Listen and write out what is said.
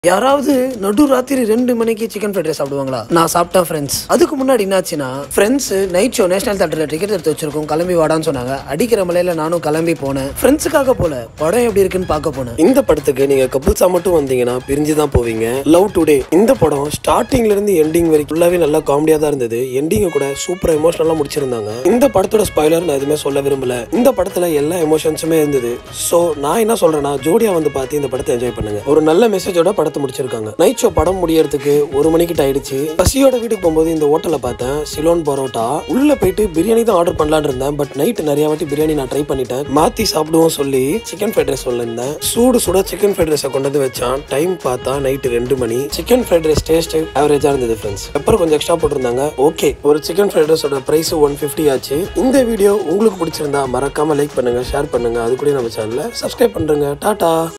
யாராவது நடு ராத்திரி ரெண்டு மணிக்கு சிக்கன் ஃப்ரைட் ரைஸ் சாப்பிடுவாங்களா நான் சாப்பிட்டேன் ஃப்ரெண்ட்ஸ் அதுக்கு முன்னாடி என்னாச்சுன்னா ஃப்ரெண்ட்ஸ் நைட் ஷோ நேஷனல் தேட்டரில் டிக்கெட் எடுத்து வச்சிருக்கோம் கிளம்பி வாடான்னு சொன்னாங்க அடிக்கிற மலையில நானும் கிளம்பி போனேன் ஃப்ரெண்ட்ஸுக்காக போல படம் எப்படி இருக்குன்னு பார்க்க போனேன் இந்த படத்துக்கு நீங்க கப்புள்ஸா மட்டும் வந்தீங்கன்னா பிரிஞ்சு தான் போவீங்க லவ் டுடே இந்த படம் ஸ்டார்டிங்ல இருந்து எண்டிங் வரைக்கும் ஃபுல்லாவே நல்லா காமெடியா தான் இருந்தது எண்டிங் கூட சூப்பர் எமோஷனலா முடிச்சிருந்தாங்க இந்த படத்தோட ஸ்பாய்லர் நான் எதுவுமே சொல்ல விரும்பல இந்த படத்துல எல்லா எமோஷன்ஸுமே இருந்தது சோ நான் என்ன சொல்றேன்னா ஜோடியா வந்து பார்த்து இந்த படத்தை என்ஜாய் பண்ணுங்க ஒரு நல்ல மெசேஜோட படத்தை முடிச்சிருக்காங்க நைட் ஷோ படம் முடியறதுக்கு ஒரு மணிக்கிட்ட ஆயிடுச்சு பசியோட வீட்டுக்கு போகும்போது இந்த ஹோட்டல்ல பார்த்தேன் சிலோன் பரோட்டா உள்ள போயிட்டு பிரியாணி தான் ஆர்டர் பண்ணலாம்னு இருந்தேன் பட் நைட் நிறைய வாட்டி பிரியாணி நான் ட்ரை பண்ணிட்டேன் மாத்தி சாப்பிடுவோம் சொல்லி சிக்கன் ஃப்ரைட் ரைஸ் சொல்லியிருந்தேன் சூடு சுட சிக்கன் ஃப்ரைட் ரைஸை கொண்டு வந்து வச்சான் டைம் பார்த்தா நைட்டு ரெண்டு மணி சிக்கன் ஃப்ரைட் ரைஸ் டேஸ்ட் ஆவரேஜா இருந்தது ஃப்ரெண்ட்ஸ் பெப்பர் கொஞ்சம் எக்ஸ்ட்ரா போட்டிருந்தாங்க ஓகே ஒரு சிக்கன் ஃப்ரைட் ரைஸோட பிரைஸ் ஒன் ஃபிஃப்டி ஆச்சு இந்த வீடியோ உங்களுக்கு பிடிச்சிருந்தா மறக்காம லைக் பண்ணுங்க ஷேர் பண்ணுங்க அது கூட நம்ம சேனலை சப்ஸ்கிரைப் பண்றேங்க டாடா